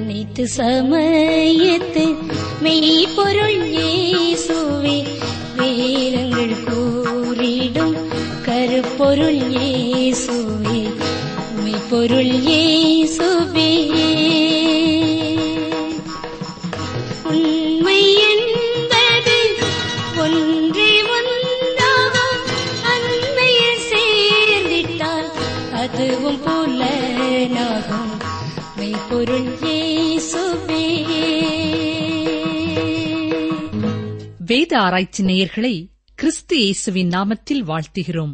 அனைத்து சமயத்து மெய்ப்பொருள் இயேசுவே வேதங்கள் கூறிடும் கருப்பொருள் இயேசுவே மெய்ப்பொருள் இயேசுவே உண்மை என்பது ஒன்றே ஒன்றாகும் அண்மையில் சேர்ந்திட்டால் அதுவும் புலனாகும் மெய்ப்பொருள் இயேசுவே வேத ஆராய்ச்சி நேயர்களை கிறிஸ்து இயேசுவின் நாமத்தில் வாழ்த்துகிறோம்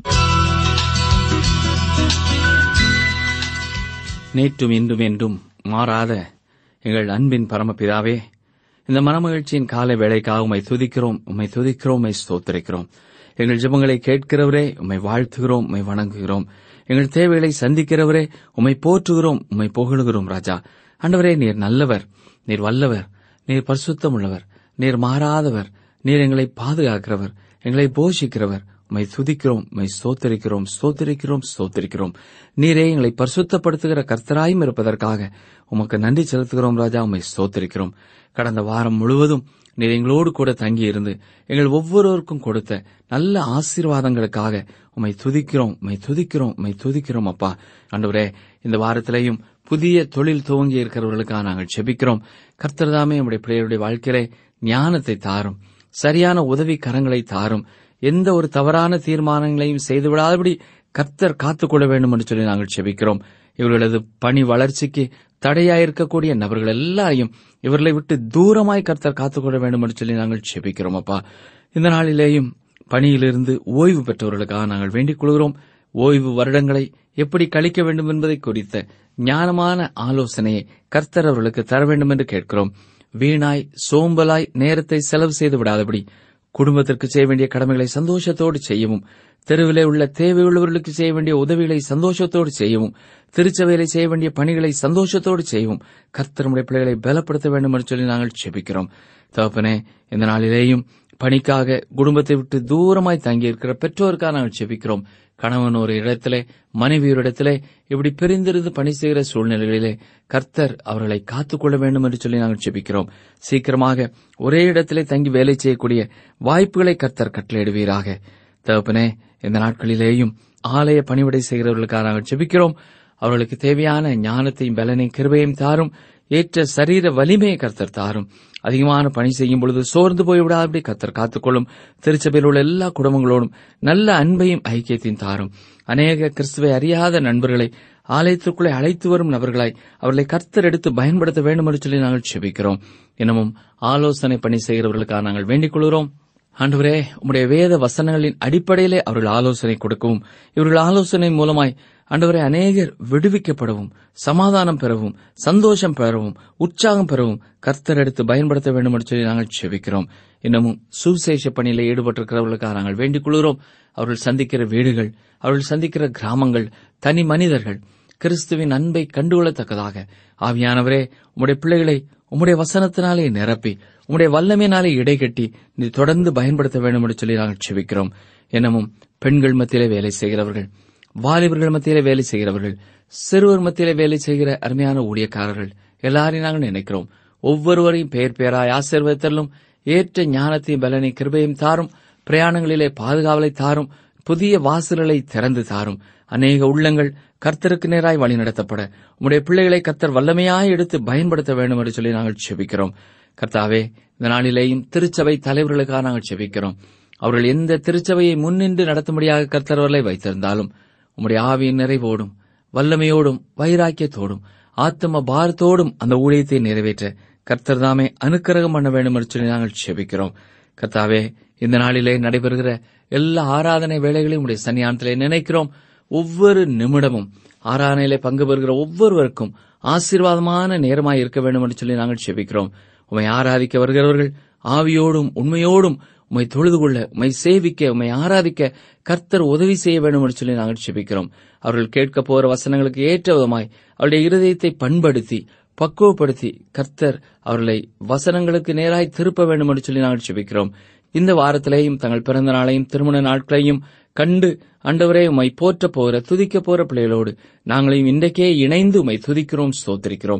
நேற்றும் இன்றும் என்றும் மாறாத எங்கள் அன்பின் பரமபிதாவே இந்த மனமகிழ்ச்சியின் காலை வேளைக்காக உம்மை துதிக்கிறோம் உம்மை துதிக்கிறோம் உம்மை ஸ்தோத்திரிக்கிறோம் எங்கள் ஜெபங்களை கேட்கிறவரே உம்மை வாழ்த்துகிறோம் உம்மை வணங்குகிறோம் எங்கள் தேவைகளை சந்திக்கிறவரே உம்மை போற்றுகிறோம் உம்மை புகழுகிறோம் ராஜா ஆண்டவரே நீர் நல்லவர் நீர் வல்லவர் நீர் பரிசுத்தம் உள்ளவர் நீர் மாறாதவர் நீர் எங்களை பாதுகாக்கிறவர் எங்களை போஷிக்கிறவர் உம்மை துதிக்கிறோம் உம்மை ஸ்தோத்தரிக்கிறோம் ஸ்தோத்தரிக்கிறோம் ஸ்தோத்தரிக்கிறோம் நீரே எங்களை பரிசுத்தப்படுத்துகிற கர்த்தராயும் இருப்பதற்காக உமக்கு நன்றி செலுத்துகிறோம் ராஜா உம்மை ஸ்தோத்தரிக்கிறோம் கடந்த வாரம் முழுவதும் நீர் எங்களோடு கூட தங்கி இருந்து எங்கள் ஒவ்வொருவருக்கும் கொடுத்த நல்ல ஆசீர்வாதங்களுக்காக உம்மை துதிக்கிறோம் உம்மை துதிக்கிறோம் உம்மை துதிக்கிறோம் அப்பா ஆண்டவரே இந்த வாரத்திலேயும் புதிய தொழில் துவங்கி இருக்கிறவர்களுக்காக நாங்கள் செபிக்கிறோம் கர்த்தர்தாமே நம்முடைய பிள்ளைகளுடைய வாழ்க்கையிலே ஞானத்தை தாரும் சரியான உதவி கரங்களை தாரும் எந்த ஒரு தவறான தீர்மானங்களையும் செய்துவிடாதபடி கர்த்தர் காத்துக்கொள்ள வேண்டும் என்று சொல்லி நாங்கள் செபிக்கிறோம் இவர்களது பணி வளர்ச்சிக்கு தடையாயிருக்கக்கூடிய நபர்கள் எல்லாரையும் இவர்களை விட்டு தூரமாய் கர்த்தர் காத்துக்கொள்ள வேண்டும் என்று சொல்லி நாங்கள் செபிக்கிறோம் அப்பா இந்த நாளிலேயும் பணியிலிருந்து ஓய்வு பெற்றவர்களுக்காக நாங்கள் வேண்டிக் கொள்கிறோம் ஓய்வு வருடங்களை எப்படி கழிக்க வேண்டும் என்பதை குறித்த ஞானமான ஆலோசனையை கர்த்தர் அவர்களுக்கு தர வேண்டும் என்று கேட்கிறோம் வீணாய் சோம்பலாய் நேரத்தை செலவு செய்து விடாதபடி குடும்பத்திற்கு செய்ய வேண்டிய கடமைகளை சந்தோஷத்தோடு செய்யவும் தெருவிலே உள்ள தேவையுள்ளவர்களுக்கு செய்ய வேண்டிய உதவிகளை சந்தோஷத்தோடு செய்யவும் திருச்சபையிலே செய்ய வேண்டிய பணிகளை சந்தோஷத்தோடு செய்யவும் கர்த்தருடைய பிள்ளைகளை பலப்படுத்த வேண்டும் என்று சொல்லி நாங்கள் செபிக்கிறோம் தகப்பனே இந்த நாளிலேயும் பணிக்காக குடும்பத்தை விட்டு தூரமாய் தங்கியிருக்கிற பெற்றோருக்காக நாங்கள் செபிக்கிறோம் கணவன் ஒரு இடத்திலே மனைவி ஒரு இடத்திலே இப்படி பிரிந்திருந்து பணி செய்கிற சூழ்நிலைகளிலே கர்த்தர் அவர்களை காத்துக்கொள்ள வேண்டும் என்று சொல்லி நாங்கள் செபிக்கிறோம் சீக்கிரமாக ஒரே இடத்திலே தங்கி வேலை செய்யக்கூடிய வாய்ப்புகளை கர்த்தர் கட்டளையிடுவீராக தகப்பனே இந்த நாட்களிலேயும் ஆலய பணிவிடை செய்கிறவர்களுக்காக நாங்கள் செபிக்கிறோம் அவர்களுக்கு தேவையான ஞானத்தையும் பலனையும் கிருபையும் தாரும் ஏற்ற சரீர வலிமையை கர்த்தர் தாரும் அதிகமான பணி செய்யும் பொழுது சோர்ந்து போய்விடாதபடி கர்த்தர் காத்துக்கொள்ளும் திருச்சபையில் உள்ள எல்லா குடும்பங்களோடும் நல்ல அன்பையும் ஐக்கியத்தையும் தாரும் அநேக கிறிஸ்துவை அறியாத நண்பர்களை ஆலயத்திற்குள்ளே அழைத்து வரும் நபர்களாய் அவர்களை கர்த்தர் எடுத்து பயன்படுத்த வேண்டும் என்று சொல்லி நாங்கள் செபிக்கிறோம் இன்னமும் ஆலோசனை பணி செய்கிறவர்களுக்காக நாங்கள் வேண்டிக் கொள்கிறோம் ஆண்டவரே உம்முடைய வேத வசனங்களின் அடிப்படையிலே அவர்கள் ஆலோசனை கொடுக்கவும் இவர்கள் ஆலோசனை மூலமாய் ஆண்டவரே அநேகர் விடுவிக்கப்படவும் சமாதானம் பெறவும் சந்தோஷம் பெறவும் உற்சாகம் பெறவும் கர்த்தர் எடுத்து பயன்படுத்த வேண்டும் என்று சொல்லி நாங்கள் செபிக்கிறோம் இன்னமும் சுவிசேஷ பணியில ஈடுபட்டிருக்கிறவர்களுக்காக நாங்கள் வேண்டிக் கொள்கிறோம் அவர்கள் சந்திக்கிற வீடுகள் அவர்கள் சந்திக்கிற கிராமங்கள் தனி மனிதர்கள் கிறிஸ்துவின் அன்பை கண்டுகொள்ளத்தக்கதாக ஆவியானவரே உம்முடைய பிள்ளைகளை உம்முடைய வசனத்தினாலே நிரப்பி உம்முடைய வல்லமையினாலே இடைகட்டி நீ தொடர்ந்து பயன்படுத்த வேண்டும் என்று சொல்லி நாங்கள் செபிக்கிறோம் எனவும் பெண்கள் மத்தியிலே வேலை செய்கிறவர்கள் வாலிபர்கள் மத்தியிலே வேலை செய்கிறவர்கள் சிறுவர் மத்தியிலே வேலை செய்கிற அருமையான ஊழியக்காரர்கள் எல்லாரையும் நாங்கள் நினைக்கிறோம் ஒவ்வொருவரையும் பெயர் பெயராய் ஆசீர்வதித்தலும் ஏற்ற ஞானத்தையும் பலனை கிருபையும் தாரும் பிரயாணங்களிலே பாதுகாவலை தாரும் புதிய வாசல்களை திறந்து தாரும் அநேக உள்ளங்கள் கர்த்தருக்கு நேராய் வழி நடத்தப்பட உம்முடைய பிள்ளைகளை கர்த்தர் வல்லமையாய் எடுத்து பயன்படுத்த வேண்டும் என்று சொல்லி நாங்கள் செபிக்கிறோம் கர்த்தாவே இந்த நாளிலேயும் திருச்சபை தலைவர்களுக்காக நாங்கள் செபிக்கிறோம் அவர்கள் எந்த திருச்சபையை முன்னின்று நடத்தும்படியாக கர்த்தர் அவர்களை வைத்திருந்தாலும் உம்முடைய ஆவியின் நிறைவோடும் வல்லமையோடும் வைராக்கியத்தோடும் ஆத்ம பாரத்தோடும் அந்த ஊழியத்தை நிறைவேற்ற கர்த்தர் தாமே அனுக்கிரகம் பண்ண வேண்டும் என்று சொல்லி நாங்கள் செபிக்கிறோம் கர்த்தாவே இந்த நாளிலே நடைபெறுகிற எல்லா ஆராதனை வேலைகளையும் உடைய சன்னியானத்திலே நினைக்கிறோம் ஒவ்வொரு நிமிடமும் ஆராதனையிலே பங்கு பெறுகிற ஒவ்வொருவருக்கும் ஆசீர்வாதமான நேரமாய் இருக்க வேண்டும் என்று சொல்லி நாங்கள் செபிக்கிறோம் உம்மை ஆராதிக்க வருகிறவர்கள் ஆவியோடும் உண்மையோடும் உம்மை தொழுது கொள்ள உம்மை சேவிக்க உம்மை ஆராதிக்க கர்த்தர் உதவி செய்ய வேண்டும் என்று சொல்லி நாங்கள் செபிக்கிறோம் அவர்கள் கேட்க போகிற வசனங்களுக்கு ஏற்ற விதமாய் அவருடைய இருதயத்தை பண்படுத்தி பக்குவப்படுத்தி கர்த்தர் அவர்களை வசனங்களுக்கு நேராய் திருப்ப வேண்டும் என்று சொல்லி நாங்கள் செபிக்கிறோம் இந்த வாரத்திலேயும் தங்கள் பிறந்த நாளையும் திருமண நாட்களையும் கண்டு ஆண்டவரே உம்மை போற்ற போகிற துதிக்க போகிற பிள்ளைகளோடு நாங்களையும் இன்றைக்கே இணைந்து உம்மை துதிக்கிறோம் ஸ்தோத்திரிக்கிறோம்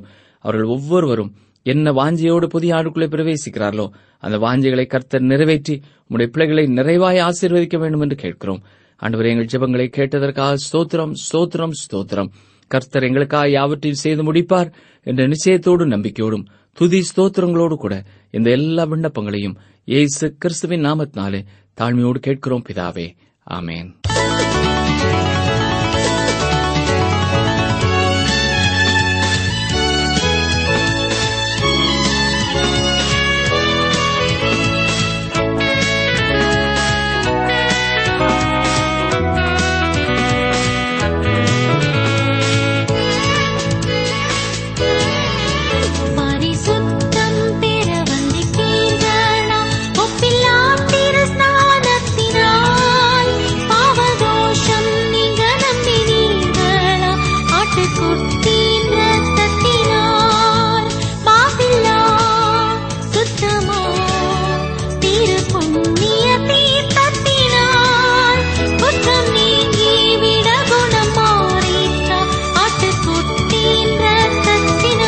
அவர்கள் ஒவ்வொருவரும் என்ன வாஞ்சையோடு புதிய ஆண்டுக்குள்ளே பிரவேசிக்கிறார்களோ அந்த வாஞ்சைகளை கர்த்தர் நிறைவேற்றி உம்முடைய பிள்ளைகளை நிறைவாய் ஆசீர்வதிக்க வேண்டும் என்று கேட்கிறோம் ஆண்டவர் எங்கள் ஜெபங்களை கேட்டதற்காக ஸ்தோத்திரம் ஸ்தோத்திரம் ஸ்தோத்திரம் கர்த்தர் எங்களுக்காக யாவற்றையும் செய்து முடிப்பார் என்ற நிச்சயத்தோடும் நம்பிக்கையோடும் துதி ஸ்தோத்திரங்களோடு கூட இந்த எல்லா விண்ணப்பங்களையும் இயேசு கிறிஸ்துவின் நாமத்தினாலே தாழ்மையோடு கேட்கிறோம் பிதாவே ஆமேன் பரிசுத்தம் பெற வந்திருக்கீர்களா ஒப்பில்லா திருஸ்நானத்தினால் பாவதோஷம் நீங்க நம்பினீர்களா ஆட்டுக்குட்டியின் ரத்தத்தினால் மாசில்லா சுத்தமா திரு புண்ணிய தீர்த்தத்தினால் குற்றம் நீங்கி விட குணம் மாறிற்றா ஆட்டுக்குட்டியின் ரத்தத்தினால்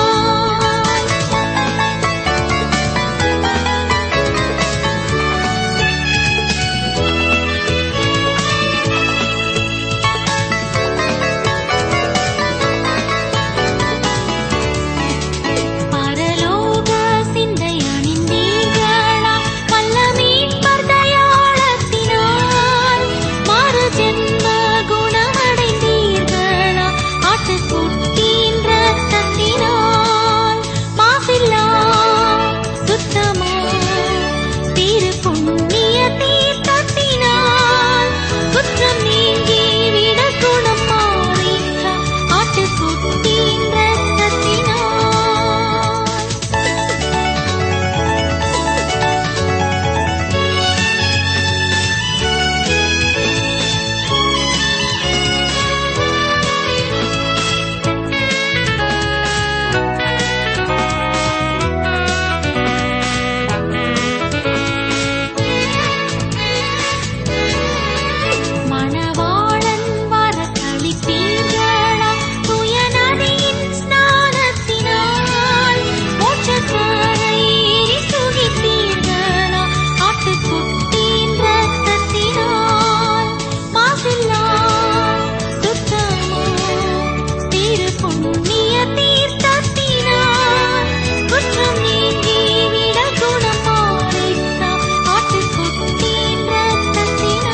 பரலோக சிந்தை அணிந்தீர்களா வல்ல மீட்பர் தயாளத்தினால் மறு ஜென்ம குணமடைந்தீர்களா ஆட்டுக்குட்டியின் ரத்தத்தினால் மாசில்லா சுத்தமா திரு புண்ணிய தீர்த்தத்தினால் குற்றம் நீங்கி விட குணம் மாறிற்றா ஆட்டுக்குட்டியின் ரத்தத்தினால் மணவாளன் வர கழிப்பீர்களா துய நதியின் ஸ்நானத்தினால் மோட்சக்கரை சுகிப்பீர்களா ஆட்டுக்குட்டியின் ரத்தத்தினால் மாசில்லா சுத்தமா திரு புண்ணிய தீர்த்தத்தினால் குற்றம் நீங்கி விட குணம் மாறிற்றா ஆட்டுக்குட்டியின் ரத்தத்தினால்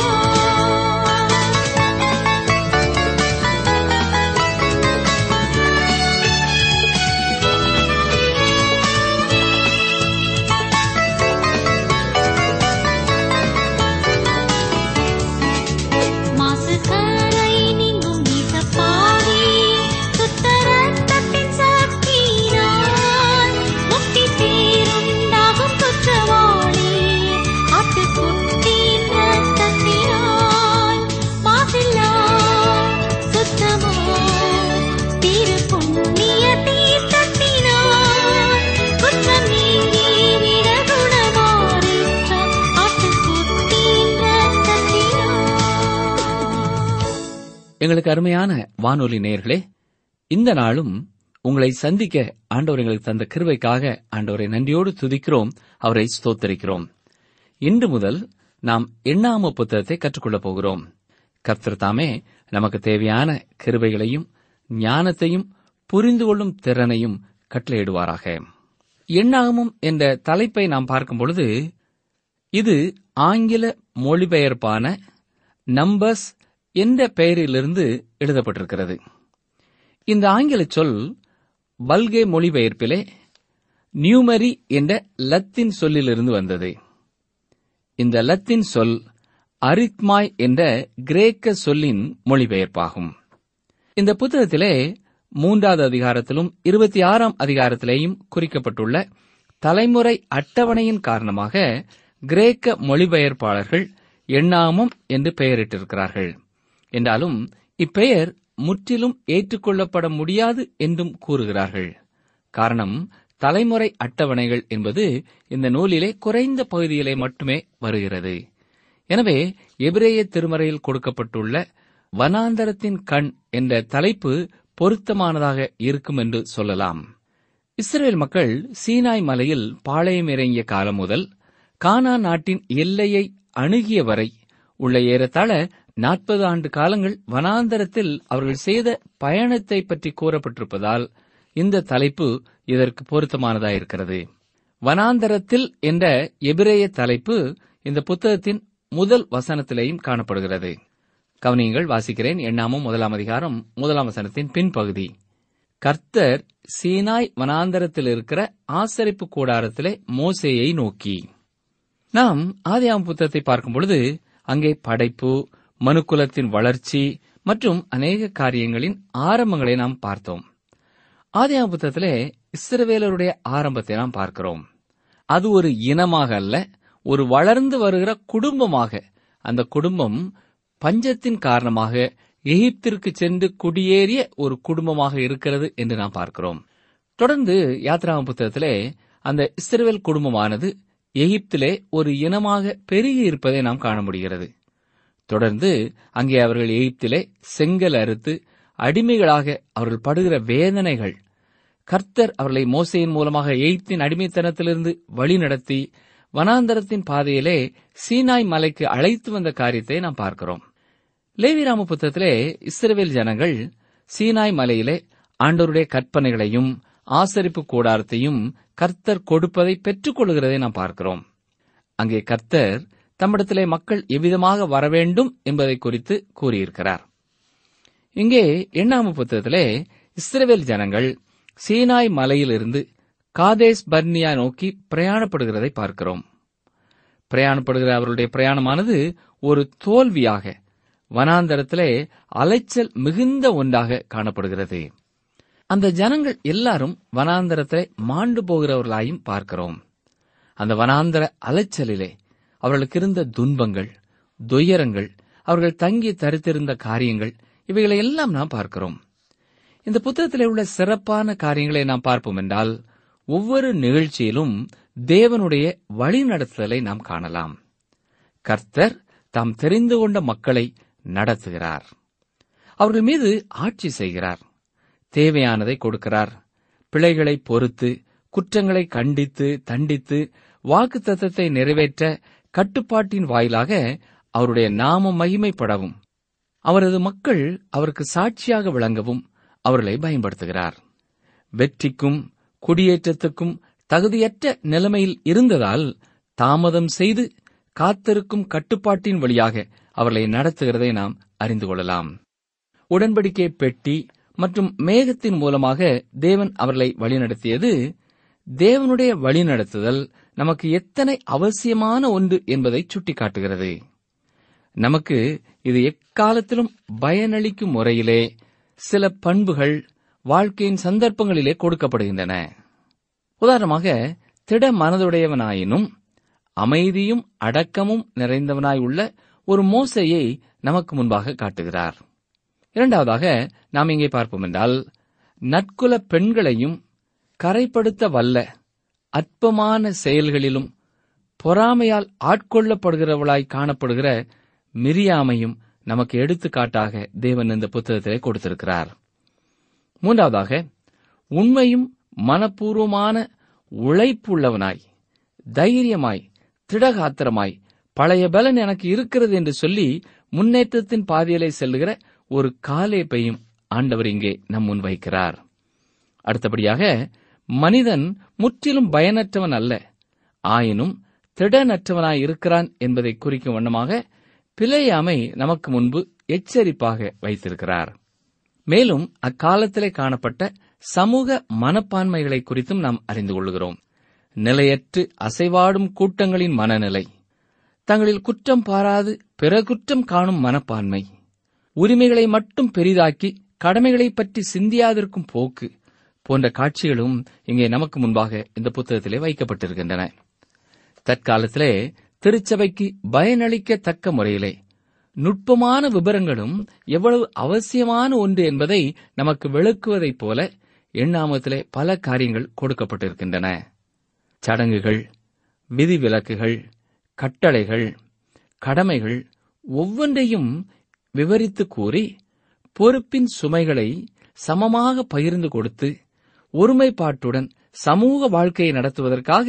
மாசுக்கரை நீங்கும் நீசப்பாவி சுத்த ரத்தத்தின் சக்தியினால் முக்தி பேருண்டாகும் குற்றவாளி ஆட்டுக்குட்டியின் ரத்தத்தினால் மாசில்லா சுத்தமா திரு புண்ணிய தீர்த்தத்தினால் குற்றம் நீங்கி விட குணமாறிற்றா ஆட்டுக்குட்டியின் ரத்தத்தினால் எங்களுக்கு அருமையான வானொலி நேயர்களே இந்த நாளும் உங்களை சந்திக்க ஆண்டவர் எங்களுக்கு தந்த கிருபைக்காக ஆண்டவரை நன்றியோடு துதிக்கிறோம் அவரை ஸ்தோத்தரிக்கிறோம் இன்று முதல் நாம் எண்ணாம புத்தகத்தை கற்றுக்கொள்ளப் போகிறோம் கர்த்தர் தாமே நமக்கு தேவையான கிருபைகளையும் ஞானத்தையும் புரிந்து கொள்ளும் திறனையும் கட்டளையிடுவாராக எண்ணாகமும் என்ற தலைப்பை நாம் பார்க்கும் பொழுது இது ஆங்கில மொழிபெயர்ப்பான நம்பர்ஸ் என்ற பெயரிலிருந்து எழுதப்பட்டிருக்கிறது இந்த ஆங்கில சொல் பல்கே மொழிபெயர்ப்பிலே நியூமரி என்ற லத்தீன் சொல்லிலிருந்து வந்தது இந்த லத்தீன் சொல் அரித்மாய் என்ற கிரேக்க சொல்லின் மொழிபெயர்ப்பாகும் இந்த புத்தகத்திலே மூன்றாவது அதிகாரத்திலும் இருபத்தி ஆறாம் அதிகாரத்திலேயும் குறிக்கப்பட்டுள்ள தலைமுறை அட்டவணையின் காரணமாக கிரேக்க மொழிபெயர்ப்பாளர்கள் எண்ணாமம் என்று பெயரிட்டிருக்கிறார்கள் என்றாலும் இப்பெயர் முற்றிலும் ஏற்றுக்கொள்ளப்பட முடியாது என்றும் கூறுகிறார்கள் காரணம் தலைமுறை அட்டவணைகள் என்பது இந்த நூலிலே குறைந்த பகுதியிலே மட்டுமே வருகிறது எனவே எபிரேய திருமறையில் கொடுக்கப்பட்டுள்ள வனாந்தரத்தின் கண் என்ற தலைப்பு பொருத்தமானதாக இருக்கும் என்று சொல்லலாம் இஸ்ரேல் மக்கள் சீனாய் மலையில் பாளையம் இறங்கிய காலம் முதல் கானா நாட்டின் எல்லையை அணுகிய வரை உள்ள ஏறத்தாழ நாற்பது ஆண்டு காலங்கள் வனாந்தரத்தில் அவர்கள் செய்த பயணத்தை பற்றி கூறப்பட்டிருப்பதால் இந்த தலைப்பு இதற்கு பொருத்தமானதாயிருக்கிறது வனாந்தரத்தில் என்ற எபிரேய தலைப்பு இந்த புத்தகத்தின் முதல் வசனத்திலேயும் காணப்படுகிறது கவனியங்கள் வாசிக்கிறேன் எண்ணாமும் முதலாம் அதிகாரம் முதலாம் வசனத்தின் பின்பகுதி கர்த்தர் சீனாய் வனாந்தரத்தில் இருக்கிற ஆசரிப்பு கூடாரத்திலே மோசேயை நோக்கி நாம் ஆதியாம் புத்தகத்தை பார்க்கும் பொழுது அங்கே படைப்பு மனுக்குலத்தின் வளர்ச்சி மற்றும் அநேக காரியங்களின் ஆரம்பங்களை நாம் பார்த்தோம் ஆதியாம் புத்தகத்திலே இஸ்ரவேலருடைய ஆரம்பத்தை நாம் பார்க்கிறோம் அது ஒரு இனமாக அல்ல ஒரு வளர்ந்து வருகிற குடும்பமாக அந்த குடும்பம் பஞ்சத்தின் காரணமாக எகிப்திற்கு சென்று குடியேறிய ஒரு குடும்பமாக இருக்கிறது என்று நாம் பார்க்கிறோம் தொடர்ந்து யாத்ராம புத்தகத்திலே அந்த இஸ்ரவேல் குடும்பமானது எகிப்திலே ஒரு இனமாக பெருகி இருப்பதை நாம் காண முடிகிறது தொடர்ந்து அங்கே அவர்கள் எகிப்திலே செங்கல் அறுத்து அடிமைகளாக அவர்கள் படுகிற வேதனைகள் கர்த்தர் அவர்களை மோசையின் மூலமாக எகிப்தின் அடிமைத்தனத்திலிருந்து வழிநடத்தி வனாந்தரத்தின் பாதையிலே சீனாய் மலைக்கு அழைத்து வந்த காரியத்தை நாம் பார்க்கிறோம் லேவிராம புத்தகத்திலே இஸ்ரவேல் ஜனங்கள் சீனாய் மலையிலே ஆண்டவருடைய கற்பனைகளையும் ஆசரிப்பு கூடாரத்தையும் கர்த்தர் கொடுப்பதை பெற்றுக் கொள்கிறதை நாம் பார்க்கிறோம் அங்கே கர்த்தர் தம்மிடத்திலே மக்கள் எவ்விதமாக வரவேண்டும் என்பதை குறித்து கூறியிருக்கிறார் இங்கே எண்ணாம புத்தகத்திலே இஸ்ரவேல் ஜனங்கள் சீனாய் மலையிலிருந்து காதேஸ் பர்னியா நோக்கி பிரயாணப்படுகிறதை பார்க்கிறோம் பிரயாணப்படுகிற அவருடைய பிரயாணமானது ஒரு தோல்வியாக வனாந்தரத்திலே அலைச்சல் மிகுந்த ஒன்றாக காணப்படுகிறது அந்த ஜனங்கள் எல்லாரும் வனாந்தரத்திலே மாண்டு போகிறவர்களாயும் பார்க்கிறோம் அந்த வனாந்தர அலைச்சலிலே அவர்களுக்கு இருந்த துன்பங்கள் துயரங்கள் அவர்கள் தங்கி தரித்திருந்த காரியங்கள் இவைகளை எல்லாம் நாம் பார்க்கிறோம் இந்த புத்தகத்திலே உள்ள சிறப்பான காரியங்களை நாம் பார்ப்போம் என்றால் ஒவ்வொரு நிகழ்ச்சியிலும் தேவனுடைய வழிநடத்துதலை நாம் காணலாம் கர்த்தர் தாம் தெரிந்து கொண்ட மக்களை நடத்துகிறார் அவர்கள் மீது ஆட்சி செய்கிறார் தேவையானதை கொடுக்கிறார் பிழைகளை பொறுத்து குற்றங்களை கண்டித்து தண்டித்து வாக்கு தத்தத்தை நிறைவேற்ற கட்டுப்பாட்டின் வாயிலாக அவருடைய நாமம் மகிமைப்படவும் அவரது மக்கள் அவருக்கு சாட்சியாக விளங்கவும் அவர்களை பயன்படுத்துகிறார் வெற்றிக்கும் குடியேற்றத்துக்கும் தகுதியற்ற நிலைமையில் இருந்ததால் தாமதம் செய்து காத்திருக்கும் கட்டுப்பாட்டின் வழியாக அவர்களை நடத்துகிறதை நாம் அறிந்து கொள்ளலாம் உடன்படிக்கை பெட்டி மற்றும் மேகத்தின் மூலமாக தேவன் அவர்களை வழிநடத்தியது தேவனுடைய வழிநடத்துதல் நமக்கு எத்தனை அவசியமான ஒன்று என்பதை சுட்டிக்காட்டுகிறது நமக்கு இது எக்காலத்திலும் பயனளிக்கும் முறையிலே சில பண்புகள் வாழ்க்கையின் சந்தர்ப்பங்களிலே கொடுக்கப்படுகின்றன உதாரணமாக திட மனதுடையவனாயினும் அமைதியும் அடக்கமும் நிறைந்தவனாய் உள்ள ஒரு மோசையை நமக்கு முன்பாக காட்டுகிறார் இரண்டாவதாக நாம் இங்கே பார்ப்போம் என்றால் நற்குல பெண்களையும் கரைப்படுத்த வல்ல அற்பமான செயல்களிலும் பொறாமையால் ஆட்கொள்ளப்படுகிறவளாய் காணப்படுகிற மிரியாமையும் நமக்கு எடுத்துக்காட்டாக தேவன் இந்த புத்தகத்திலே கொடுத்திருக்கிறார் மூன்றாவதாக உண்மையும் மனப்பூர்வமான உழைப்புள்ளவனாய் தைரியமாய் திடகாத்திரமாய் பழைய பலன் எனக்கு இருக்கிறது என்று சொல்லி முன்னேற்றத்தின் பாதையிலே செல்லுகிற ஒரு காலேப்பையும் ஆண்டவர் இங்கே நம் முன் வைக்கிறார் அடுத்தபடியாக மனிதன் முற்றிலும் பயனற்றவன் அல்ல ஆயினும் திடனற்றவனாய் இருக்கிறான் என்பதை குறிக்கும் வண்ணமாக பிழையாமை நமக்கு முன்பு எச்சரிப்பாக வைத்திருக்கிறார் மேலும் அக்காலத்திலே காணப்பட்ட சமூக மனப்பான்மைகளை குறித்தும் நாம் அறிந்து கொள்கிறோம் நிலையற்று அசைவாடும் கூட்டங்களின் மனநிலை தங்களில் குற்றம் பாராது பிற குற்றம் காணும் மனப்பான்மை உரிமைகளை மட்டும் பெரிதாக்கி கடமைகளை பற்றி சிந்தியாதிருக்கும் போக்கு போன்ற காட்சிகளும் இங்கே நமக்கு முன்பாக இந்த புத்தகத்திலே வைக்கப்பட்டிருக்கின்றன தற்காலத்திலே திருச்சபைக்கு பயனளிக்கத்தக்க முறையிலே நுட்பமான விபரங்களும் எவ்வளவு அவசியமான ஒன்று என்பதை நமக்கு விளக்குவதைப் போல எண்ணாமத்திலே பல காரியங்கள் கொடுக்கப்பட்டிருக்கின்றன சடங்குகள் விதிவிலக்குகள் கட்டளைகள் கடமைகள் ஒவ்வொன்றையும் விவரித்து கூறி பொறுப்பின் சுமைகளை சமமாக பகிர்ந்து கொடுத்து ஒருமைப்பாட்டுடன் சமூக வாழ்க்கையை நடத்துவதற்காக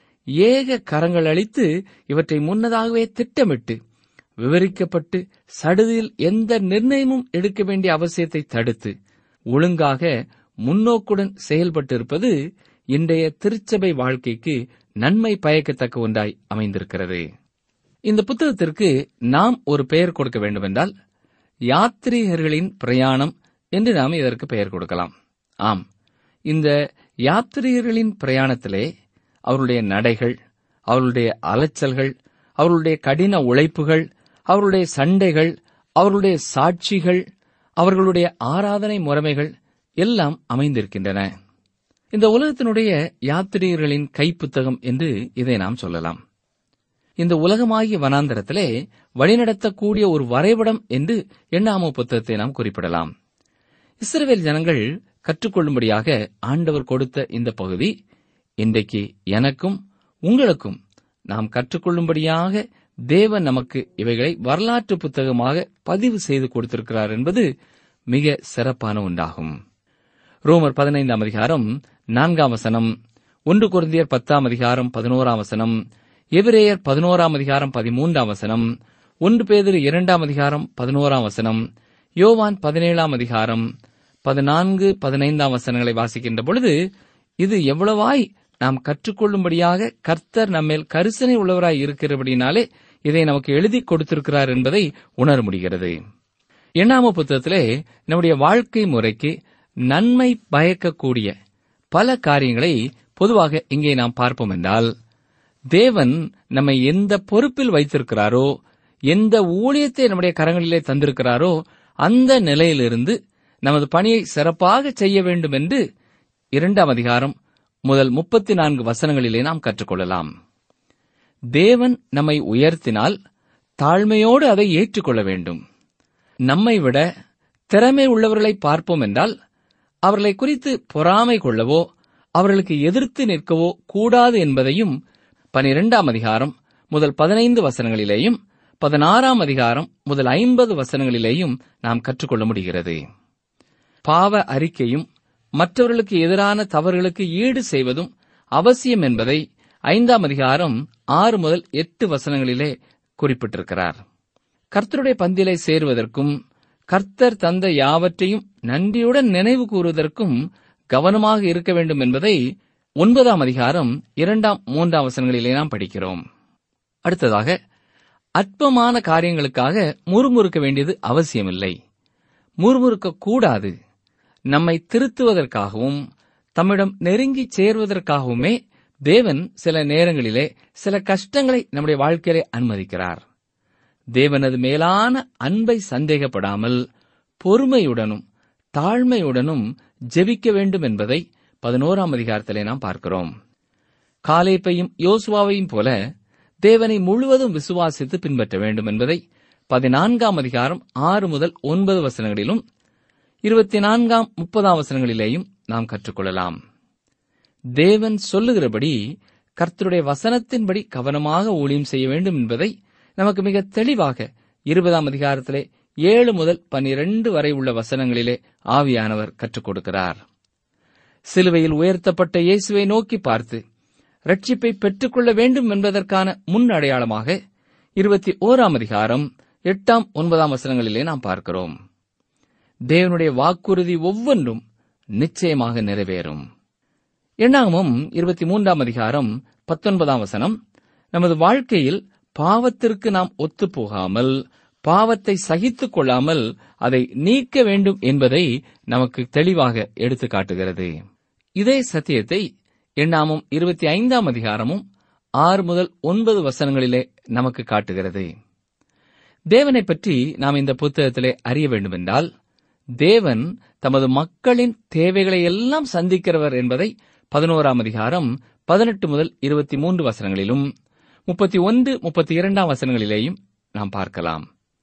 ஏக கரங்கள் அளித்து இவற்றை முன்னதாகவே திட்டமிட்டு விவரிக்கப்பட்டு சடுதியில் எந்த நிர்ணயமும் எடுக்க வேண்டிய அவசியத்தை தடுத்து ஒழுங்காக முன்னோக்குடன் செயல்பட்டிருப்பது இன்றைய திருச்சபை வாழ்க்கைக்கு நன்மை பயக்கத்தக்க ஒன்றாய் அமைந்திருக்கிறது இந்த புத்தகத்திற்கு நாம் ஒரு பெயர் கொடுக்க வேண்டுமென்றால் யாத்ரீகர்களின் பிரயாணம் என்று நாம் இதற்கு பெயர் கொடுக்கலாம் ஆம் இந்த யாத்ரீகர்களின் பிரயாணத்திலே அவருடைய நடைகள் அவர்களுடைய அலைச்சல்கள் அவர்களுடைய கடின உழைப்புகள் அவர்களுடைய சண்டைகள் அவர்களுடைய சாட்சிகள் அவர்களுடைய ஆராதனை முறைமைகள் எல்லாம் அமைந்திருக்கின்றன இந்த உலகத்தினுடைய யாத்திரிகர்களின் கைப்புத்தகம் என்று இதை நாம் சொல்லலாம் இந்த உலகமாகிய வனாந்தரத்திலே வழிநடத்தக்கூடிய ஒரு வரைபடம் என்று எண்ணாம புத்தகத்தை நாம் குறிப்பிடலாம் இஸ்ரவேல் ஜனங்கள் கற்றுக்கொள்ளும்படியாக ஆண்டவர் கொடுத்த இந்த பகுதி இன்றைக்கு எனக்கும் உங்களுக்கும் நாம் கற்றுக்கொள்ளும்படியாக தேவன் நமக்கு இவைகளை வரலாற்று புத்தகமாக பதிவு செய்து கொடுத்திருக்கிறார் என்பது மிக சிறப்பான ஒன்றாகும் ரோமர் பதினைந்தாம் அதிகாரம் நான்காம் வசனம் ஒன்று குருந்தியர் பத்தாம் அதிகாரம் பதினோராம் வசனம் எபிரேயர் பதினோராம் அதிகாரம் பதிமூன்றாம் வசனம் ஒன்று பேதிரு இரண்டாம் அதிகாரம் பதினோராம் வசனம் யோவான் பதினேழாம் அதிகாரம் பதினான்கு பதினைந்தாம் வசனங்களை வாசிக்கின்ற பொழுது இது எவ்வளவாய் நாம் கற்றுக்கொள்ளும்படியாக கர்த்தர் நம்மேல் கரிசனை உள்ளவராய் இருக்கிறபடினாலே இதை நமக்கு எழுதி கொடுத்திருக்கிறார் என்பதை உணர முடிகிறது எண்ணாம புத்தகத்திலே நம்முடைய வாழ்க்கை முறைக்கு நன்மை பயக்கக்கூடிய பல காரியங்களை பொதுவாக இங்கே நாம் பார்ப்போம் என்றால் தேவன் நம்மை எந்த பொறுப்பில் வைத்திருக்கிறாரோ எந்த ஊழியத்தை நம்முடைய கரங்களிலே தந்திருக்கிறாரோ அந்த நிலையிலிருந்து நமது பணியை சிறப்பாக செய்ய வேண்டும் என்று இரண்டாம் அதிகாரம் முதல் முப்பத்தி நான்கு வசனங்களிலே நாம் கற்றுக்கொள்ளலாம் தேவன் நம்மை உயர்த்தினால் தாழ்மையோடு அதை ஏற்றுக்கொள்ள வேண்டும் நம்மை விட திறமை உள்ளவர்களை பார்ப்போம் என்றால் அவர்களை குறித்து பொறாமை கொள்ளவோ அவர்களுக்கு எதிர்த்து நிற்கவோ கூடாது என்பதையும் பனிரெண்டாம் அதிகாரம் முதல் பதினைந்து வசனங்களிலேயும் பதினாறாம் அதிகாரம் முதல் ஐம்பது வசனங்களிலேயும் நாம் கற்றுக்கொள்ள முடிகிறது பாவ அறிக்கையும் மற்றவர்களுக்கு எதிரான தவறுகளுக்கு ஈடு செய்வதும் அவசியம் என்பதை ஐந்தாம் அதிகாரம் ஆறு முதல் எட்டு வசனங்களிலே குறிப்பிட்டிருக்கிறார் கர்த்தருடைய பந்திலை சேருவதற்கும் கர்த்தர் தந்த யாவற்றையும் நன்றியுடன் நினைவு கூறுவதற்கும் கவனமாக இருக்க வேண்டும் என்பதை ஒன்பதாம் அதிகாரம் இரண்டாம் மூன்றாம் வசனங்களிலே நாம் படிக்கிறோம் அடுத்ததாக அற்பமான காரியங்களுக்காக முறுமுறுக்க வேண்டியது அவசியமில்லை முறுமுறுக்க கூடாது நம்மை திருத்துவதற்காகவும் தம்மிடம் நெருங்கி சேர்வதற்காகவுமே தேவன் சில நேரங்களிலே சில கஷ்டங்களை நம்முடைய வாழ்க்கையிலே அனுமதிக்கிறார் தேவனது மேலான அன்பை சந்தேகப்படாமல் பொறுமையுடனும் தாழ்மையுடனும் ஜெபிக்க வேண்டும் என்பதை பதினோராம் அதிகாரத்திலே நாம் பார்க்கிறோம் காலேப்பையும் யோசுவாவையும் போல தேவனை முழுவதும் விசுவாசித்து பின்பற்ற வேண்டும் என்பதை பதினான்காம் அதிகாரம் ஆறு முதல் ஒன்பது வசனங்களிலும் இருபத்தி நான்காம் முப்பதாம் வசனங்களிலேயும் நாம் கற்றுக்கொள்ளலாம் தேவன் சொல்லுகிறபடி கர்த்தருடைய வசனத்தின்படி கவனமாக ஊழியம் செய்ய வேண்டும் என்பதை நமக்கு மிக தெளிவாக இருபதாம் அதிகாரத்திலே ஏழு முதல் பனிரெண்டு வரை உள்ள வசனங்களிலே ஆவியானவர் கற்றுக் கொடுக்கிறார் சிலுவையில் உயர்த்தப்பட்ட இயேசுவை நோக்கி பார்த்து ரட்சிப்பை பெற்றுக்கொள்ள வேண்டும் என்பதற்கான முன் அடையாளமாக இருபத்தி ஓராம் அதிகாரம் எட்டாம் ஒன்பதாம் வசனங்களிலே நாம் பார்க்கிறோம் தேவனுடைய வாக்குறுதி ஒவ்வொன்றும் நிச்சயமாக நிறைவேறும் எண்ணாகமும் இருபத்தி மூன்றாம் அதிகாரம் பத்தொன்பதாம் வசனம் நமது வாழ்க்கையில் பாவத்திற்கு நாம் ஒத்துப்போகாமல் பாவத்தை சகித்துக் கொள்ளாமல் அதை நீக்க வேண்டும் என்பதை நமக்கு தெளிவாக எடுத்து காட்டுகிறது இதே சத்தியத்தை எண்ணாமும் இருபத்தி ஐந்தாம் அதிகாரமும் ஆறு முதல் ஒன்பது வசனங்களிலே நமக்கு காட்டுகிறது தேவனை பற்றி நாம் இந்த புத்தகத்திலே அறிய வேண்டுமென்றால் தேவன் தமது மக்களின் தேவைகளை எல்லாம் சந்திக்கிறவர் என்பதை பதினோராம் அதிகாரம் பதினெட்டு முதல் இருபத்தி மூன்று வசனங்களிலும் முப்பத்தி ஒன்று முப்பத்தி இரண்டாம் வசனங்களிலேயும் நாம் பார்க்கலாம்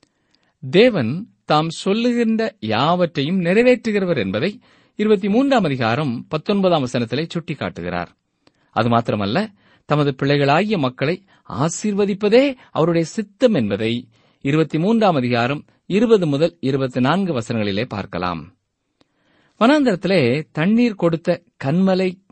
தேவன் தாம் சொல்லுகின்ற யாவற்றையும் நிறைவேற்றுகிறவர் என்பதை இருபத்தி மூன்றாம் அதிகாரம் பத்தொன்பதாம் வசனத்திலே சுட்டிக்காட்டுகிறார் அது மாத்திரமல்ல தமது பிள்ளைகளாகிய மக்களை ஆசீர்வதிப்பதே அவருடைய சித்தம் என்பதை இருபத்தி மூன்றாம் அதிகாரம் இருபது முதல் இருபத்தி நான்கு வசனங்களிலே பார்க்கலாம் வனாந்தரத்திலே தண்ணீர் கொடுத்த கண்மலை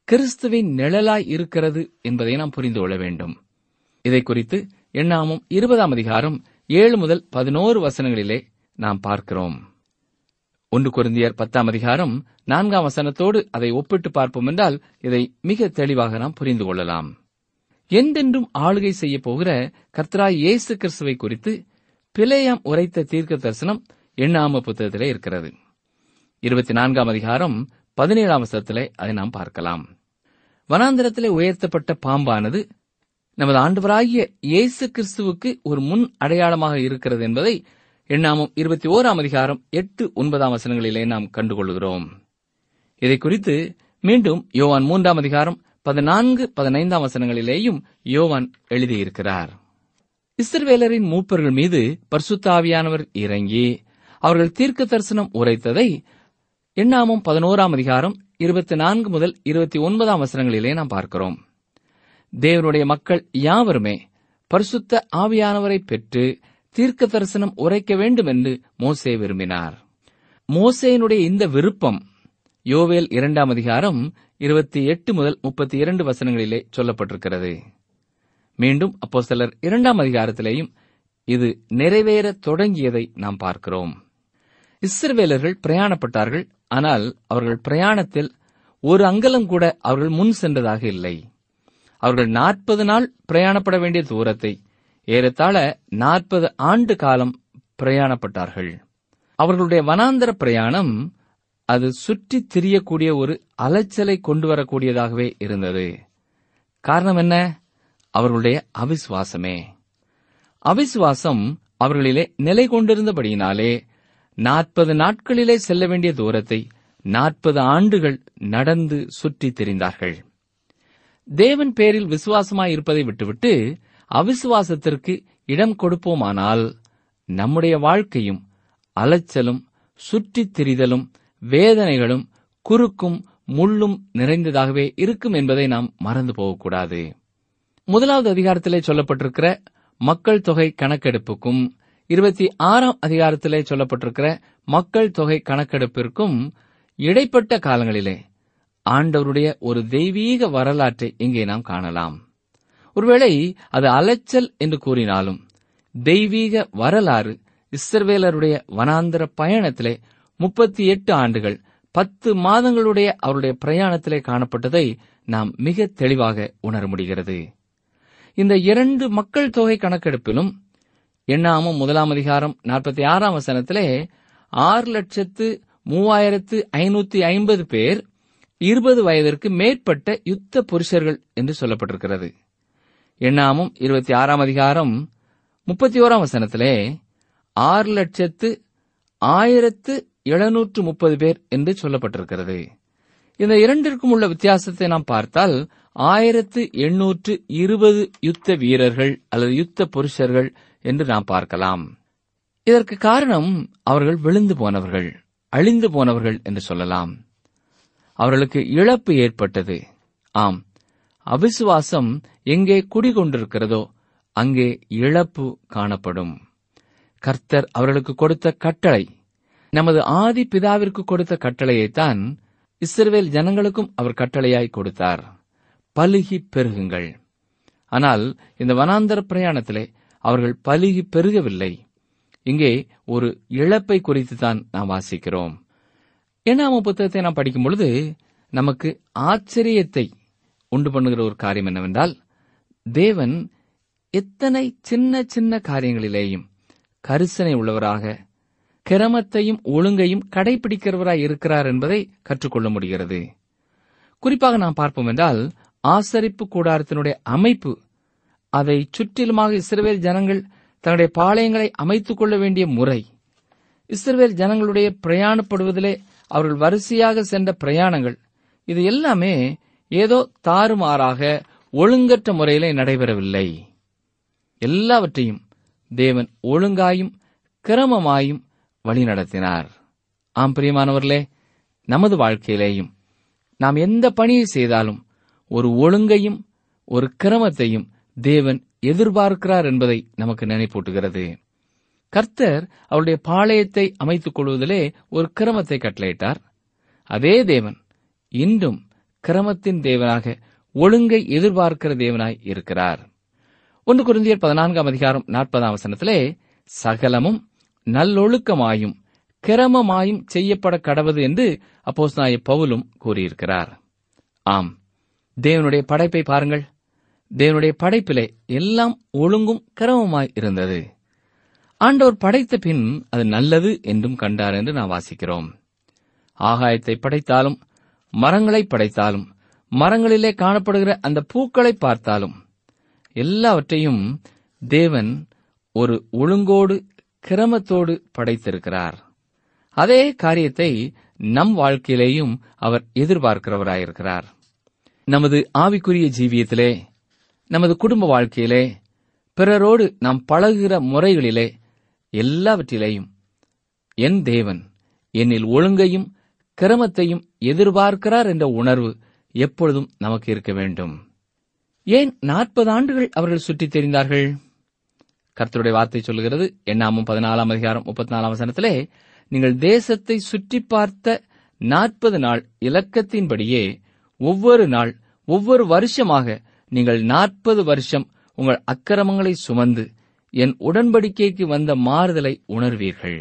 கிறிஸ்துவின் நிழலாய் இருக்கிறது என்பதை நாம் புரிந்து கொள்ள வேண்டும் இதை குறித்து எண்ணாமும் இருபதாம் அதிகாரம் ஏழு முதல் பதினோரு வசனங்களிலே நாம் பார்க்கிறோம் ஒன்று குருந்தியர் பத்தாம் அதிகாரம் நான்காம் வசனத்தோடு அதை ஒப்பிட்டு பார்ப்போம் என்றால் இதை மிக தெளிவாக நாம் புரிந்து கொள்ளலாம் என்றென்றும் ஆளுகை செய்ய போகிற கர்த்தராய் இயேசு கிறிஸ்துவை குறித்து பிழையாம் உரைத்த தீர்க்க தரிசனம் எண்ணாம புத்தகத்திலே இருக்கிறது இருபத்தி நான்காம் அதிகாரம் பதினேழாம் வசனத்திலே அதை நாம் பார்க்கலாம் வனாந்திரத்திலே உயர்த்தப்பட்ட பாம்பானது நமது ஆண்டவராகிய இயேசு கிறிஸ்துவுக்கு ஒரு முன் அடையாளமாக இருக்கிறது என்பதை எண்ணாமம் இருபத்தி ஓராம் அதிகாரம் எட்டு ஒன்பதாம் வசனங்களிலே நாம் கண்டுகொள்கிறோம் இதை குறித்து மீண்டும் யோவான் மூன்றாம் அதிகாரம் பதினான்கு பதினைந்தாம் வசனங்களிலேயும் யோவான் எழுதியிருக்கிறார் இஸ்ரவேலரின் மூப்பர்கள் மீது பரிசுத்தாவியானவர் இறங்கி அவர்கள் தீர்க்க தரிசனம் உரைத்ததை எண்ணாமம் பதினோராம் அதிகாரம் இருபத்தி நான்கு முதல் இருபத்தி ஒன்பதாம் வசனங்களிலே நாம் பார்க்கிறோம் தேவனுடைய மக்கள் யாவருமே பரிசுத்த ஆவியானவரை பெற்று தீர்க்க தரிசனம் உரைக்க வேண்டும் என்று மோசே விரும்பினார் மோசேயினுடைய இந்த விருப்பம் யோவேல் இரண்டாம் அதிகாரம் இருபத்தி எட்டு முதல் முப்பத்தி இரண்டு வசனங்களிலே சொல்லப்பட்டிருக்கிறது மீண்டும் அப்போஸ்தலர் இரண்டாம் அதிகாரத்திலேயும் இது நிறைவேற தொடங்கியதை நாம் பார்க்கிறோம் இஸ்ரவேலர்கள் பிரயாணப்பட்டார்கள் ஆனால் அவர்கள் பிரயாணத்தில் ஒரு அங்கலம் கூட அவர்கள் முன் சென்றதாக இல்லை அவர்கள் நாற்பது நாள் பிரயாணப்பட வேண்டிய தூரத்தை ஏறத்தாழ நாற்பது ஆண்டு காலம் பிரயாணப்பட்டார்கள் அவர்களுடைய வனாந்தர பிரயாணம் அது சுற்றித் திரியக்கூடிய ஒரு அலைச்சலை கொண்டு வரக்கூடியதாகவே இருந்தது காரணம் என்ன அவர்களுடைய அவிசுவாசமே அவிசுவாசம் அவர்களிலே நிலை கொண்டிருந்தபடியினாலே நாற்பது நாட்களிலே செல்ல வேண்டிய தூரத்தை நாற்பது ஆண்டுகள் நடந்து சுற்றித் திரிந்தார்கள் தேவன் பேரில் விசுவாசமாய் இருப்பதை விட்டுவிட்டு அவிசுவாசத்திற்கு இடம் கொடுப்போமானால் நம்முடைய வாழ்க்கையும் அலைச்சலும் சுற்றித் திரிதலும் வேதனைகளும் குறுக்கும் முள்ளும் நிறைந்ததாகவே இருக்கும் என்பதை நாம் மறந்து போகக்கூடாது முதலாவது அதிகாரத்திலே சொல்லப்பட்டிருக்கிற மக்கள் தொகை கணக்கெடுப்புக்கும் இருபத்தி ஆறாம் அதிகாரத்திலே சொல்லப்பட்டிருக்கிற மக்கள் தொகை கணக்கெடுப்பிற்கும் இடைப்பட்ட காலங்களிலே ஆண்டவருடைய ஒரு தெய்வீக வரலாற்றை இங்கே நாம் காணலாம் ஒருவேளை அது அலைச்சல் என்று கூறினாலும் தெய்வீக வரலாறு இஸ்ரவேலருடைய வனாந்தர பயணத்திலே முப்பத்தி எட்டு ஆண்டுகள் பத்து மாதங்களுடைய அவருடைய பிரயாணத்திலே காணப்பட்டதை நாம் மிக தெளிவாக உணர முடிகிறது இந்த இரண்டு மக்கள் தொகை கணக்கெடுப்பிலும் எண்ணாமும் முதலாம் அதிகாரம் நாற்பத்தி ஆறாம் வசனத்திலே ஆறு லட்சத்து மூவாயிரத்து ஐநூத்தி ஐம்பது பேர் இருபது வயதிற்கு மேற்பட்ட யுத்த புருஷர்கள் என்று சொல்லப்பட்டிருக்கிறது எண்ணாமும் இருபத்தி ஆறாம் அதிகாரம் முப்பத்தி ஓராம் வசனத்திலே ஆறு லட்சத்து ஆயிரத்து எழுநூற்று முப்பது பேர் என்று சொல்லப்பட்டிருக்கிறது இந்த இரண்டிற்கும் உள்ள வித்தியாசத்தை நாம் பார்த்தால் ஆயிரத்து எண்ணூற்று இருபது யுத்த வீரர்கள் அல்லது யுத்த புருஷர்கள் என்று நாம் பார்க்கலாம் இதற்கு காரணம் அவர்கள் விழுந்து போனவர்கள் அழிந்து போனவர்கள் என்று சொல்லலாம் அவர்களுக்கு இழப்பு ஏற்பட்டது ஆம் அவிசுவாசம் எங்கே குடிகொண்டிருக்கிறதோ அங்கே இழப்பு காணப்படும் கர்த்தர் அவர்களுக்கு கொடுத்த கட்டளை நமது ஆதி பிதாவிற்கு கொடுத்த கட்டளையைத்தான் இஸ்ரவேல் ஜனங்களுக்கும் அவர் கட்டளையாய் கொடுத்தார் பலுகி பெருகுங்கள் ஆனால் இந்த வனாந்தர பிரயாணத்திலே அவர்கள் பலுகி பெருகவில்லை இங்கே ஒரு இழப்பை குறித்து தான் நாம் வாசிக்கிறோம் ஏனாம புத்தகத்தை நாம் படிக்கும் பொழுது நமக்கு ஆச்சரியத்தை உண்டு பண்ணுகிற ஒரு காரியம் என்னவென்றால் தேவன் எத்தனை சின்ன சின்ன காரியங்களிலேயும் கரிசனை உள்ளவராக கிரமத்தையும் ஒழுங்கையும் கடைபிடிக்கிறவராய் இருக்கிறார் என்பதை கற்றுக்கொள்ள முடிகிறது குறிப்பாக நாம் பார்ப்போம் என்றால் ஆசரிப்பு கூடாரத்தினுடைய அமைப்பு அதை சுற்றிலுமாக இஸ்ரவேல் ஜனங்கள் தன்னுடைய பாளையங்களை அமைத்துக் கொள்ள வேண்டிய முறை இஸ்ரவேல் ஜனங்களுடைய பிரயாணப்படுவதிலே அவர்கள் வரிசையாக சென்ற பிரயாணங்கள் இது எல்லாமே ஏதோ தாறுமாறாக ஒழுங்கற்ற முறையிலே நடைபெறவில்லை எல்லாவற்றையும் தேவன் ஒழுங்காயும் கிரமமாயும் வழிநடத்தினார் ஆம் பிரியமானவர்களே நமது வாழ்க்கையிலேயும் நாம் எந்த பணியை செய்தாலும் ஒரு ஒழுங்கையும் ஒரு கிரமத்தையும் தேவன் எதிர்பார்க்கிறார் என்பதை நமக்கு நினைப்பூட்டுகிறது கர்த்தர் அவருடைய பாளையத்தை அமைத்துக் கொள்வதிலே ஒரு கிரமத்தை கட்டளையிட்டார் அதே தேவன் இன்றும் கிரமத்தின் தேவனாக ஒழுங்கை எதிர்பார்க்கிற தேவனாய் இருக்கிறார் ஒன்று குருந்தியர் பதினான்காம் அதிகாரம் நாற்பதாம் வசனத்திலே சகலமும் நல்லொழுக்கமாயும் கிரமமாயும் செய்யப்பட கடவது என்று அப்போஸ்தலனாகிய பவுலும் கூறியிருக்கிறார் ஆம் தேவனுடைய படைப்பை பாருங்கள் தேவனுடைய படைப்பிலே எல்லாம் ஒழுங்கும் கிரமமாய் இருந்தது ஆண்டவர் படைத்த பின் அது நல்லது என்றும் கண்டார் என்று நாம் வாசிக்கிறோம் ஆகாயத்தை படைத்தாலும் மரங்களை படைத்தாலும் மரங்களிலே காணப்படுகிற அந்த பூக்களை பார்த்தாலும் எல்லாவற்றையும் தேவன் ஒரு ஒழுங்கோடு கிரமத்தோடு படைத்திருக்கிறார் அதே காரியத்தை நம் வாழ்க்கையிலேயும் அவர் எதிர்பார்க்கிறவராயிருக்கிறார் நமது ஆவிக்குரிய ஜீவியத்திலே நமது குடும்ப வாழ்க்கையிலே பிறரோடு நாம் பழகுகிற முறைகளிலே எல்லாவற்றிலேயும் என் தேவன் என்னில் ஒழுங்கையும் கிரமத்தையும் எதிர்பார்க்கிறார் என்ற உணர்வு எப்பொழுதும் நமக்கு இருக்க வேண்டும் ஏன் நாற்பது ஆண்டுகள் அவர்கள் சுற்றித் தெரிந்தார்கள் கர்த்தருடைய வார்த்தை சொல்கிறது எண்ணாமும் பதினாலாம் அதிகாரம் முப்பத்தி நாலாம் வசனத்திலே நீங்கள் தேசத்தை சுற்றி பார்த்த நாற்பது நாள் இலக்கத்தின்படியே ஒவ்வொரு நாள் ஒவ்வொரு வருஷமாக நீங்கள் நாற்பது வருஷம் உங்கள் அக்கிரமங்களை சுமந்து என் உடன்படிக்கைக்கு வந்த மாறுதலை உணர்வீர்கள்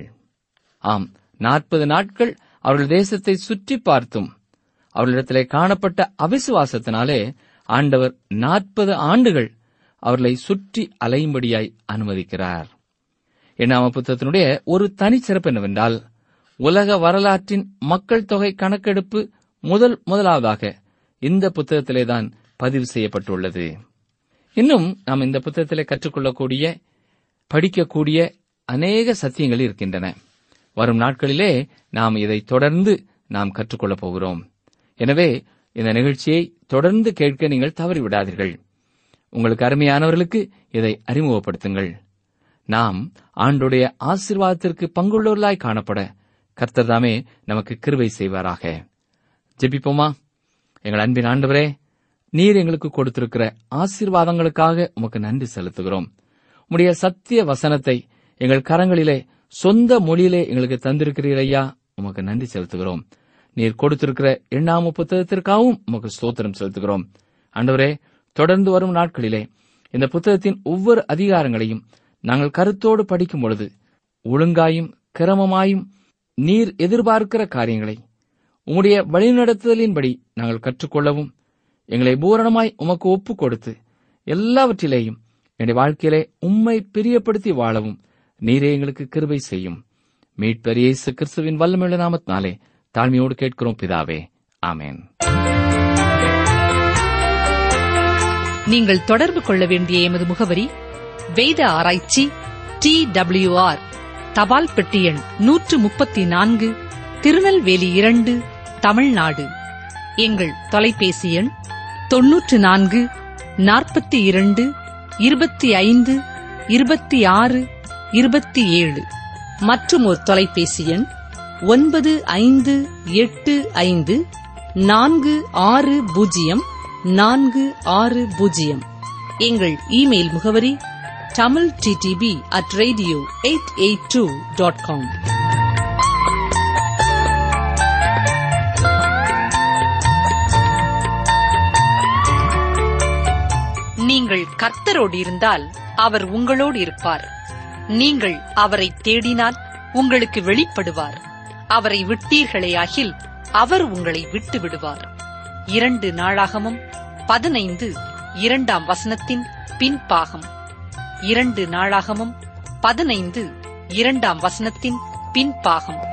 ஆம் நாற்பது நாட்கள் அவர்கள் தேசத்தை சுற்றி பார்த்தும் அவர்களிடத்திலே காணப்பட்ட அவிசுவாசத்தினாலே ஆண்டவர் நாற்பது ஆண்டுகள் அவர்களை சுற்றி அலையும்படியாய் அனுமதிக்கிறார் எண்ணாம புத்தகத்தினுடைய ஒரு தனிச்சிறப்பு என்னவென்றால் உலக வரலாற்றின் மக்கள் தொகை கணக்கெடுப்பு முதல் முதலாவதாக இந்த புத்தகத்திலேதான் பதிவு செய்யப்பட்டுள்ளது இன்னும் நாம் இந்த புத்தகத்திலே கற்றுக்கொள்ளக்கூடிய படிக்கக்கூடிய அநேக சத்தியங்கள் இருக்கின்றன வரும் நாட்களிலே நாம் இதை தொடர்ந்து நாம் கற்றுக்கொள்ளப் போகிறோம் எனவே இந்த நிகழ்ச்சியை தொடர்ந்து கேட்க நீங்கள் தவறிவிடாதீர்கள் உங்களுக்கு அருமையானவர்களுக்கு இதை அறிமுகப்படுத்துங்கள் நாம் ஆண்டுடைய ஆசீர்வாதத்திற்கு பங்குள்ளவர்களாய் காணப்பட கர்த்தர்தாமே நமக்கு கிருபை செய்வாராக ஜெபிப்போமா எங்கள் அன்பின் ஆண்டவரே நீர் எங்களுக்கு கொடுத்திருக்கிற ஆசீர்வாதங்களுக்காக உமக்கு நன்றி செலுத்துகிறோம் உம்முடைய சத்திய வசனத்தை எங்கள் கரங்களிலே சொந்த மொழியிலே எங்களுக்கு தந்திருக்கிறீர் ஐயா உமக்கு நன்றி செலுத்துகிறோம் நீர் கொடுத்திருக்கிற எண்ணாம புத்தகத்திற்காகவும் உமக்கு ஸ்தோத்திரம் செலுத்துகிறோம் ஆண்டவரே தொடர்ந்து வரும் நாட்களிலே இந்த புத்தகத்தின் ஒவ்வொரு அதிகாரங்களையும் நாங்கள் கருத்தோடு படிக்கும் பொழுது ஒழுங்காயும் கிரமமாயும் நீர் எதிர்பார்க்கிற காரியங்களை உம்முடைய வழிநடத்துதலின்படி நாங்கள் கற்றுக்கொள்ளவும் எங்களை பூரணமாய் உமக்கு ஒப்புக் கொடுத்து எல்லாவற்றிலேயும் என்னுடைய வாழ்க்கையிலே உம்மை பிரியப்படுத்தி வாழவும் நீரே எங்களுக்கு கிருபை செய்யும் மீட்பர் இயேசு கிறிஸ்துவின் வல்லமையுள்ள நாமத்தினாலே தாழ்மையோடு கேட்கிறோம் பிதாவே ஆமென் நீங்கள் தொடர்பு கொள்ள வேண்டிய எமது முகவரி வேத ஆராய்ச்சி டி ஆர் தபால் பெட்டி எண் நூற்று முப்பத்தி நான்கு திருநெல்வேலி இரண்டு தமிழ்நாடு எங்கள் தொலைபேசி எண் தொன்னூற்று நான்கு நாற்பத்தி இரண்டு இருபத்தி ஐந்து இருபத்தி ஆறு இருபத்தி ஏழு மற்றும் ஒரு தொலைபேசி எண் ஒன்பது ஐந்து எட்டு ஐந்து நான்கு ஆறு பூஜ்ஜியம் நான்கு ஆறு பூஜ்ஜியம் எங்கள் இமெயில் முகவரி Tamil DTP at radio eight eight two dot com நீங்கள் கர்த்தரோடு இருந்தால் அவர் உங்களோடு இருப்பார் நீங்கள் அவரை தேடினால் உங்களுக்கு வெளிப்படுவார் அவரை விட்டீர்களேயாகில் அவர் உங்களை விட்டு விடுவார் இரண்டு நாளாகமும் பதினைந்து இரண்டாம் வசனத்தின் பின்பாகம் இரண்டு நாளாகமும் பதினைந்து இரண்டாம் வசனத்தின் பின்பாகம்